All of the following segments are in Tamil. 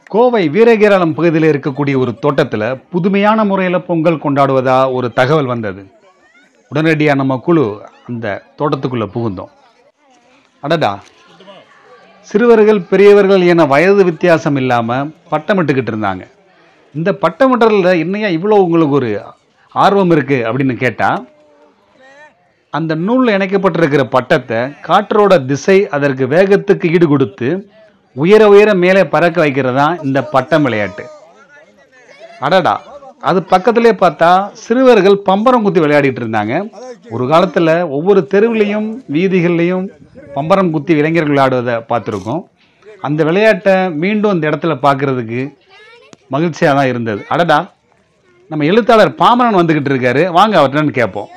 கோவை வீரகேரளம் பகுதியில் இருக்கக்கூடிய ஒரு தோட்டத்தில் புதுமையான முறையில் பொங்கல் கொண்டாடுவதா ஒரு தகவல் வந்தது உடனடியாக நம்ம குழு அந்த தோட்டத்துக்குள்ளே புகுந்தோம் அடடா சிறுவர்கள் பெரியவர்கள் என வயது வித்தியாசம் இல்லாமல் பட்டமிட்டுக்கிட்டு இருந்தாங்க இந்த பட்டமிட்டலில் என்னையா இவ்வளோ உங்களுக்கு ஒரு ஆர்வம் இருக்குது அப்படின்னு கேட்டால் அந்த நூலில் இணைக்கப்பட்டிருக்கிற பட்டத்தை காற்றோட திசை அதற்கு வேகத்துக்கு ஈடு கொடுத்து உயர உயர மேலே பறக்க வைக்கிறது தான் இந்த பட்டம் விளையாட்டு அடடா அது பக்கத்திலே பார்த்தா சிறுவர்கள் பம்பரம் குத்தி விளையாடிட்டு இருந்தாங்க ஒரு காலத்தில் ஒவ்வொரு தெருவுலையும் வீதிகள்லையும் பம்பரம் குத்தி இளைஞர்கள் விளையாடுவதை பார்த்துருக்கோம் அந்த விளையாட்டை மீண்டும் இந்த இடத்துல பார்க்கறதுக்கு மகிழ்ச்சியாக தான் இருந்தது அடடா நம்ம எழுத்தாளர் பாமரன் வந்துக்கிட்டு இருக்காரு வாங்க அவர்கிட்ட கேட்போம்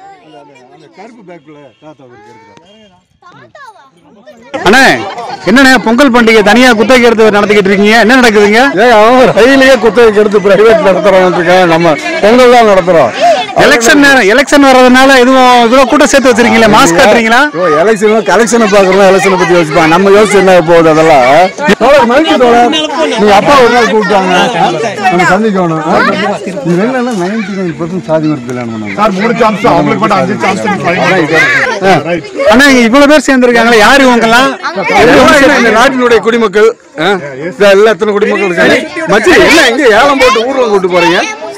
அண்ணே என்னண்ணே பொங்கல் பண்டிகை தனியா குத்தகை எடுத்து நடத்திக்கிட்டு இருக்கீங்க என்ன நடக்குதுங்க ஏய் அவன் ரயிலையே குத்தகைக்கு எடுத்து பிரைவேட் நடத்துறோம் இருக்கான் நம்ம பொங்கல் தான் நடத்துறோம் எலெக்ஷன் நேரம் எலெக்ஷன் வர்றதுனால எதுவும் இவ்வளவு கூட்டம் சேர்த்து வச்சிருக்கீங்களா மாஸ்க் காட்டுறீங்களா ஓ எலெக்ஷன் கலெக்ஷனை பாக்குறோம் எலெக்ஷனை பத்தி யோசிப்பான் நம்ம யோசிச்சு என்ன போகுது அதெல்லாம் தோழர் மகிழ்ச்சி தோழர் நீங்க அப்பா ஒரு நாள் கூப்பிட்டாங்க நம்ம சந்திக்கணும் இது என்னன்னா நைன்டி நைன் பர்சன்ட் சாதி மறுப்பு கல்யாணம் பண்ணாங்க சார் மூணு சான்ஸ் அவங்களுக்கு மட்டும் அஞ்சு சான்ஸ் அண்ணா இங்க இவ்வளவு பேர் சேர்ந்திருக்காங்களா யாரு இவங்கெல்லாம் எல்லாம் இந்த நாட்டினுடைய குடிமக்கள் ஆ? இந்த எல்லா எத்தனை குடிமக்கள் இருக்காங்க மச்சி என்ன எங்க ஏலம் போட்டு ஊர்வலம் கூட்டு போறீங்க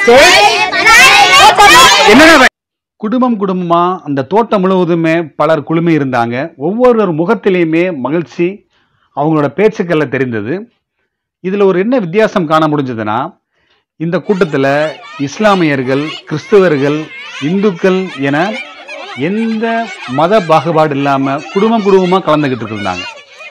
என்னன்னா குடும்பம் குடும்பமா அந்த தோட்டம் முழுவதுமே பலர் குழுமி இருந்தாங்க ஒவ்வொரு முகத்திலையுமே மகிழ்ச்சி அவங்களோட பேச்சுக்கள்ல தெரிந்தது இதுல ஒரு என்ன வித்தியாசம் காண முடிஞ்சதுன்னா இந்த கூட்டத்துல இஸ்லாமியர்கள் கிறிஸ்தவர்கள் இந்துக்கள் என எந்த மத பாகுபாடு இல்லாம குடும்பம் குடும்பமா கலந்துகிட்டு இருந்தாங்க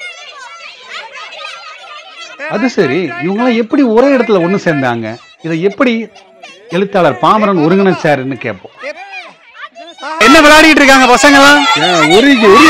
அது சரி இவங்கெல்லாம் எப்படி ஒரே இடத்துல ஒன்று சேர்ந்தாங்க இதை எப்படி எழுத்தாளர் பாமரன் ஒருங்கிணைச்சாருன்னு கேட்போம் என்ன விளையாடிட்டு இருக்காங்க பசங்கலாம் உரிக்கு உரி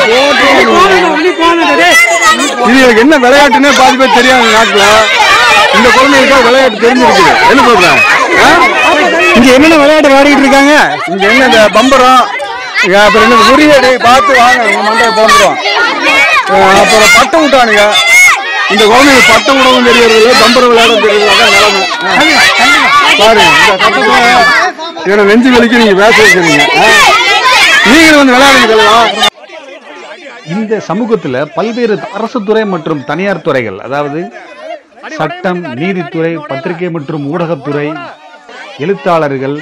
இதுகளுக்கு என்ன விளையாட்டுன்னே பாதி பேர் தெரியாது நாட்டுல இந்த குழந்தைகளுக்கா விளையாட்டு தெரிஞ்சிருக்குது என்ன சொல்றேன் ஆ? இங்க என்னென்ன விளையாட்டு விளையாடிட்டு இருக்காங்க இங்க என்ன இந்த பம்பரம் இங்க அப்புறம் என்ன உரியடி பார்த்து வாங்க உங்க மண்டையை பிறந்துரும் அப்புறம் பட்டம் விட்டானுங்க இந்த குழந்தைங்க பட்டம் விடவும் தெரியறது இல்லை பம்பரம் விளையாட தெரியல அதான் நிலைமை பாரு இந்த கட்டத்துல என்னோட நெஞ்சு வலிக்கு நீங்க பேச வைக்கிறீங்க ஆ? நீங்களும் வந்து விளையாடுங்க சொல்லலாம் இந்த சமூகத்துல பல்வேறு அரசு துறை மற்றும் தனியார் துறைகள் அதாவது சட்டம் நீதித்துறை பத்திரிகை மற்றும் ஊடகத்துறை எழுத்தாளர்கள்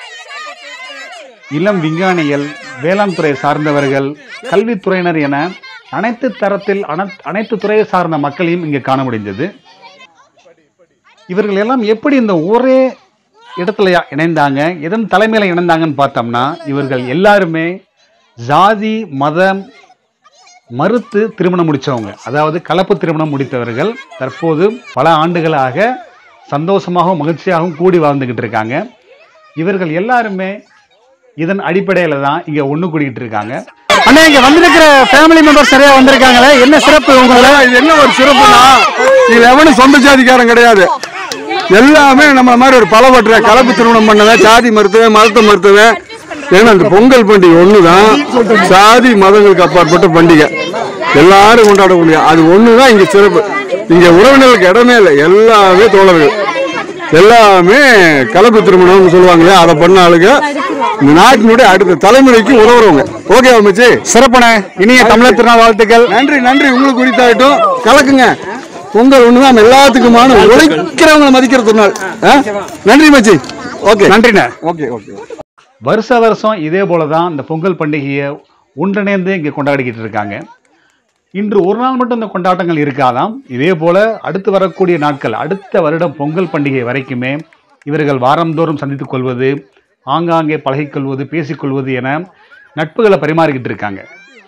இளம் விஞ்ஞானிகள் வேளாண் துறை சார்ந்தவர்கள் கல்வித்துறையினர் என அனைத்து தரத்தில் அன- அனைத்து துறையை சார்ந்த மக்களையும் இங்கே காண முடிந்தது இவர்கள் எல்லாம் எப்படி இந்த ஒரே இடத்துல இணைந்தாங்க எதன் தலைமையில இணைந்தாங்கன்னு பார்த்தோம்னா இவர்கள் எல்லாருமே ஜாதி மதம் மறுத்து திருமணம் முடிச்சவங்க அதாவது கலப்பு திருமணம் முடித்தவர்கள் தற்போது பல ஆண்டுகளாக சந்தோஷமாகவும் மகிழ்ச்சியாகவும் கூடி வாழ்ந்துகிட்டு இருக்காங்க இவர்கள் எல்லாருமே இதன் அடிப்படையில தான் இங்க ஒண்ணு கூடிக்கிட்டு இருக்காங்க அண்ணா இங்க வந்திருக்கிற ஃபேமிலி மெம்பர்ஸ் நிறைய வந்திருக்காங்களே என்ன சிறப்பு உங்களோட இது என்ன ஒரு சிறப்புனா இது எவனும் சொந்த ஜாதிக்காரன் கிடையாது எல்லாமே நம்ம மாதிரி ஒரு பலவற்ற கலப்பு திருமணம் பண்ணவன் ஜாதி மறுத்தவன் மதத்தை மறுத்தவன் ஏன்னா இந்த பொங்கல் பண்டிகை ஒண்ணுதான் சாதி மதங்களுக்கு அப்பாற்பட்ட பண்டிகை எல்லாரும் கொண்டாடக்கூடிய அது ஒண்ணுதான் இங்க சிறப்பு இங்க உறவினர்களுக்கு இடமே இல்லை எல்லாமே தோழர்கள் எல்லாமே கலப்பு திருமணம்னு சொல்லுவாங்களே அதை பண்ண ஆளுங்க இந்த நாட்டினுடைய அடுத்த தலைமுறைக்கு உதவுறவங்க ஓகே அமைச்சு சிறப்புண்ணே இனிய தமிழர் திருநாள் வாழ்த்துக்கள் நன்றி நன்றி உங்களுக்கு குறித்தாகட்டும் கலக்குங்க பொங்கல் ஒண்ணுதான் எல்லாத்துக்குமான உழைக்கிறவங்களை மதிக்கிற திருநாள் ஆ? நன்றி மச்சி ஓகே நன்றிண்ணே ஓகே ஓகே வருஷ வருஷம் இதே போல தான் இந்த பொங்கல் பண்டிகையை ஒன்றிணைந்து இங்கே கொண்டாடிக்கிட்டு இருக்காங்க இன்று ஒரு நாள் மட்டும் இந்த கொண்டாட்டங்கள் இருக்காதாம் இதே போல அடுத்து வரக்கூடிய நாட்கள் அடுத்த வருடம் பொங்கல் பண்டிகை வரைக்குமே இவர்கள் வாரந்தோறும் சந்தித்துக் கொள்வது ஆங்காங்கே பழகிக்கொள்வது பேசிக்கொள்வது என நட்புகளை பரிமாறிக்கிட்டு இருக்காங்க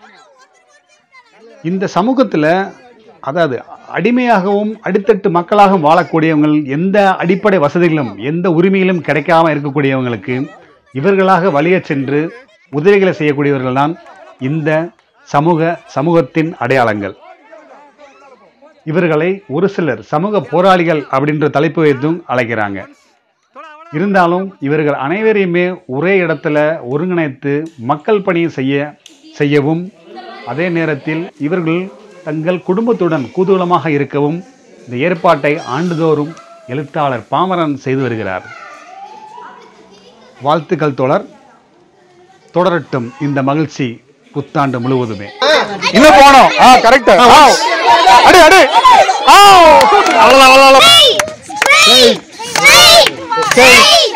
இந்த சமூகத்தில் அதாவது அடிமையாகவும் அடித்தட்டு மக்களாகவும் வாழக்கூடியவங்க எந்த அடிப்படை வசதிகளும் எந்த உரிமைகளும் கிடைக்காம இருக்கக்கூடியவங்களுக்கு இவர்களாக வழிய சென்று உதவிகளை செய்யக்கூடியவர்கள் தான் இந்த சமூக சமூகத்தின் அடையாளங்கள் இவர்களை ஒரு சிலர் சமூக போராளிகள் அப்படின்ற தலைப்பு வைத்தும் அழைக்கிறாங்க இருந்தாலும் இவர்கள் அனைவரையுமே ஒரே இடத்துல ஒருங்கிணைத்து மக்கள் பணியை செய்ய செய்யவும் அதே நேரத்தில் இவர்கள் தங்கள் குடும்பத்துடன் குதூகலமாக இருக்கவும் இந்த ஏற்பாட்டை ஆண்டுதோறும் எழுத்தாளர் பாமரன் செய்து வருகிறார் வாழ்த்துக்கள் தொடர் தொடரட்டும் இந்த மகிழ்ச்சி புத்தாண்டு முழுவதுமே இன்னும் போனோம் ஆ கரெக்ட் அடி அடி ஆ அவ்வளவுதான் அவ்வளவுதான் Straight! Straight! Straight!